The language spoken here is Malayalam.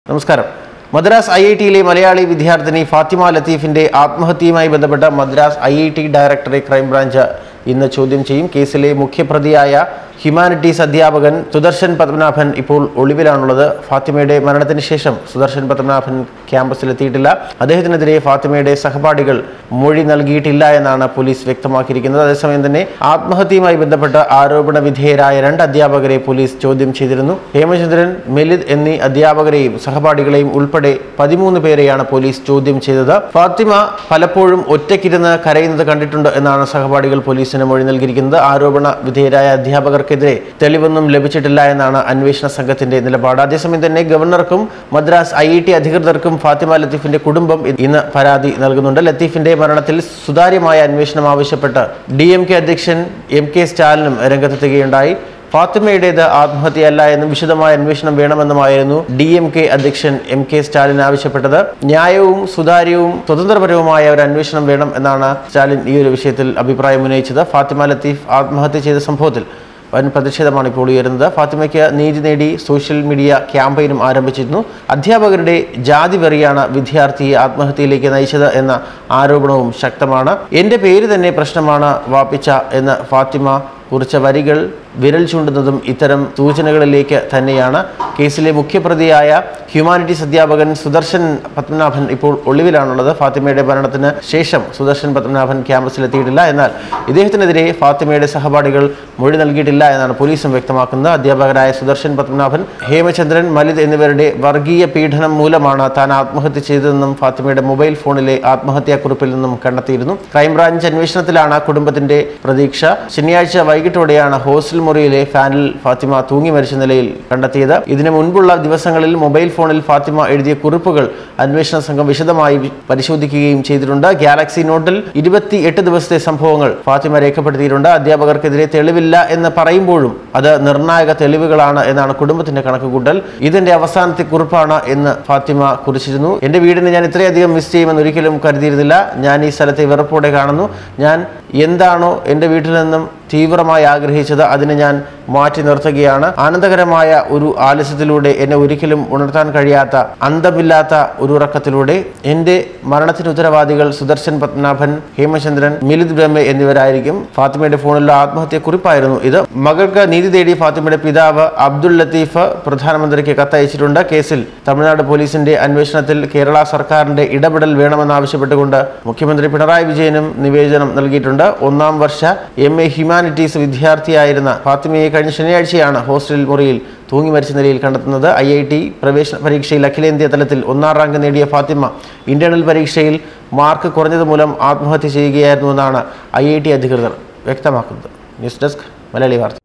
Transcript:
നമസ്കാരം മദ്രാസ് ഐ ഐ ടിയിലെ മലയാളി വിദ്യാർത്ഥിനി ഫാത്തിമ ലത്തീഫിന്റെ ആത്മഹത്യയുമായി ബന്ധപ്പെട്ട മദ്രാസ് ഐ ഐ ടി ഡയറക്ടറെ ക്രൈംബ്രാഞ്ച് ഇന്ന് ചോദ്യം ചെയ്യും കേസിലെ മുഖ്യപ്രതിയായ ഹ്യൂമാനിറ്റീസ് അധ്യാപകൻ സുദർശൻ പത്മനാഭൻ ഇപ്പോൾ ഒളിവിലാണുള്ളത് ഫാത്തിമയുടെ മരണത്തിന് ശേഷം സുദർശൻ പത്മനാഭൻ ക്യാമ്പസിലെത്തിയിട്ടില്ല അദ്ദേഹത്തിനെതിരെ ഫാത്തിമയുടെ സഹപാഠികൾ മൊഴി നൽകിയിട്ടില്ല എന്നാണ് പോലീസ് വ്യക്തമാക്കിയിരിക്കുന്നത് അതേസമയം തന്നെ ആത്മഹത്യയുമായി ബന്ധപ്പെട്ട ആരോപണ വിധേയരായ രണ്ട് അധ്യാപകരെ പോലീസ് ചോദ്യം ചെയ്തിരുന്നു ഹേമചന്ദ്രൻ മെലിദ് എന്നീ അധ്യാപകരെയും സഹപാഠികളെയും ഉൾപ്പെടെ പതിമൂന്ന് പേരെയാണ് പോലീസ് ചോദ്യം ചെയ്തത് ഫാത്തിമ പലപ്പോഴും ഒറ്റയ്ക്കിരുന്ന് കരയുന്നത് കണ്ടിട്ടുണ്ട് എന്നാണ് സഹപാഠികൾ പോലീസിന് മൊഴി നൽകിയിരിക്കുന്നത് ആരോപണ വിധേയരായ അധ്യാപകർക്കെതിരെ തെളിവൊന്നും ലഭിച്ചിട്ടില്ല എന്നാണ് അന്വേഷണ സംഘത്തിന്റെ നിലപാട് അതേസമയം തന്നെ ഗവർണർക്കും മദ്രാസ് ഐ ടി അധികൃതർക്കും ഫാത്തിമ ലത്തീഫിന്റെ കുടുംബം ഇന്ന് പരാതി നൽകുന്നുണ്ട് ലത്തീഫിന്റെ മരണത്തിൽ സുതാര്യമായ അന്വേഷണം ആവശ്യപ്പെട്ട് ഡി എം കെ അധ്യക്ഷൻ എം കെ സ്റ്റാലിനും രംഗത്തെത്തുകയുണ്ടായി ഫാത്തിമയുടേത് ആത്മഹത്യയല്ല എന്നും വിശദമായ അന്വേഷണം വേണമെന്നുമായിരുന്നു ഡി എം കെ അധ്യക്ഷൻ എം കെ സ്റ്റാലിൻ ആവശ്യപ്പെട്ടത് ന്യായവും സുതാര്യവും സ്വതന്ത്രപരവുമായ ഒരു അന്വേഷണം വേണം എന്നാണ് സ്റ്റാലിൻ ഈ ഒരു വിഷയത്തിൽ അഭിപ്രായം ഉന്നയിച്ചത് ഫാത്തിമ ലത്തീഫ് ആത്മഹത്യ ചെയ്ത സംഭവത്തിൽ വൻ പ്രതിഷേധമാണ് ഇപ്പോൾ ഉയരുന്നത് ഫാത്തിമയ്ക്ക് നീതി നേടി സോഷ്യൽ മീഡിയ ക്യാമ്പയിനും ആരംഭിച്ചിരുന്നു അധ്യാപകരുടെ ജാതി വെറിയാണ് വിദ്യാർത്ഥിയെ ആത്മഹത്യയിലേക്ക് നയിച്ചത് എന്ന ആരോപണവും ശക്തമാണ് എൻ്റെ പേര് തന്നെ പ്രശ്നമാണ് വാപ്പിച്ച എന്ന് ഫാത്തിമ കുറിച്ച വരികൾ വിരൽ ചൂണ്ടുന്നതും ഇത്തരം സൂചനകളിലേക്ക് തന്നെയാണ് കേസിലെ മുഖ്യപ്രതിയായ ഹ്യൂമാനിറ്റീസ് അധ്യാപകൻ സുദർശൻ പത്മനാഭൻ ഇപ്പോൾ ഒളിവിലാണുള്ളത് ഫാത്തിമയുടെ മരണത്തിന് ശേഷം സുദർശൻ പത്മനാഭൻ ക്യാമ്പസിലെത്തിയിട്ടില്ല എന്നാൽ ഇദ്ദേഹത്തിനെതിരെ ഫാത്തിമയുടെ സഹപാഠികൾ മൊഴി നൽകിയിട്ടില്ല എന്നാണ് പോലീസും വ്യക്തമാക്കുന്നത് അധ്യാപകരായ സുദർശൻ പത്മനാഭൻ ഹേമചന്ദ്രൻ മലിദ് എന്നിവരുടെ വർഗീയ പീഡനം മൂലമാണ് താൻ ആത്മഹത്യ ചെയ്തതെന്നും ഫാത്തിമയുടെ മൊബൈൽ ഫോണിലെ ആത്മഹത്യാക്കുറിപ്പിൽ നിന്നും കണ്ടെത്തിയിരുന്നു ക്രൈംബ്രാഞ്ച് അന്വേഷണത്തിലാണ് കുടുംബത്തിന്റെ പ്രതീക്ഷ ശനിയാഴ്ച വൈകിട്ടോടെയാണ് ഹോസ്റ്റൽ മുറിയിലെ ഫാനിൽ ഫാത്തിമ തൂങ്ങി മരിച്ച നിലയിൽ കണ്ടെത്തിയത് ഇതിനു മുൻപുള്ള ദിവസങ്ങളിൽ മൊബൈൽ ഫോണിൽ ഫാത്തിമ എഴുതിയ കുറിപ്പുകൾ അന്വേഷണ സംഘം വിശദമായി വി- പരിശോധിക്കുകയും ചെയ്തിട്ടുണ്ട് ഗാലക്സി നോട്ടിൽ ഇരുപത്തി എട്ട് ദിവസത്തെ സംഭവങ്ങൾ ഫാത്തിമ രേഖപ്പെടുത്തിയിട്ടുണ്ട് അധ്യാപകർക്കെതിരെ തെളിവില്ല എന്ന് പറയുമ്പോഴും അത് നിർണായക തെളിവുകളാണ് എന്നാണ് കുടുംബത്തിന്റെ കണക്കുകൂട്ടൽ ഇതിന്റെ അവസാനത്തെ കുറിപ്പാണ് എന്ന് ഫാത്തിമ കുറിച്ചിരുന്നു എന്റെ വീടിനെ ഞാൻ ഇത്രയധികം മിസ് ചെയ്യുമെന്ന് ഒരിക്കലും കരുതിയിരുന്നില്ല ഞാൻ ഈ സ്ഥലത്തെ വെറുപ്പോടെ കാണുന്നു ഞാൻ എന്താണോ എൻ്റെ വീട്ടിൽ നിന്നും തീവ്രമായി ആഗ്രഹിച്ചത് അതിനെ ഞാൻ മാറ്റി നിർത്തുകയാണ് ആനന്ദകരമായ ഒരു ആലസ്യത്തിലൂടെ എന്നെ ഒരിക്കലും ഉണർത്താൻ കഴിയാത്ത അന്തമില്ലാത്ത ഒരു ഉറക്കത്തിലൂടെ എൻ്റെ മരണത്തിന് ഉത്തരവാദികൾ സുദർശൻ പത്മനാഭൻ ഹേമചന്ദ്രൻ മിലിത് ബ്രഹ്മ എന്നിവരായിരിക്കും ഫാത്തിമയുടെ ഫോണിലുള്ള ആത്മഹത്യ കുറിപ്പായിരുന്നു ഇത് മകൾക്ക് നീതി തേടി ഫാത്തിമയുടെ പിതാവ് അബ്ദുൾ ലത്തീഫ് പ്രധാനമന്ത്രിക്ക് കത്തയച്ചിട്ടുണ്ട് കേസിൽ തമിഴ്നാട് പോലീസിന്റെ അന്വേഷണത്തിൽ കേരള സർക്കാരിന്റെ ഇടപെടൽ വേണമെന്നാവശ്യപ്പെട്ടുകൊണ്ട് മുഖ്യമന്ത്രി പിണറായി വിജയനും നിവേദനം നൽകിയിട്ടുണ്ട് ഒന്നാം വർഷ എം എ ഹ്യൂമാനിറ്റീസ് വിദ്യാർത്ഥിയായിരുന്ന ഫാത്തിമയെ കഴിഞ്ഞ ശനിയാഴ്ചയാണ് ഹോസ്റ്റൽ മുറിയിൽ തൂങ്ങി മരിച്ച നിലയിൽ കണ്ടെത്തുന്നത് ഐ ഐ ടി പ്രവേശന പരീക്ഷയിൽ അഖിലേന്ത്യാ തലത്തിൽ ഒന്നാം റാങ്ക് നേടിയ ഫാത്തിമ ഇന്റേണൽ പരീക്ഷയിൽ മാർക്ക് കുറഞ്ഞത് മൂലം ആത്മഹത്യ ചെയ്യുകയായിരുന്നുവെന്നാണ് ഐ ഐ ടി അധികൃതർ വ്യക്തമാക്കുന്നത് ന്യൂസ് ഡെസ്ക് മലയാളി വാർത്ത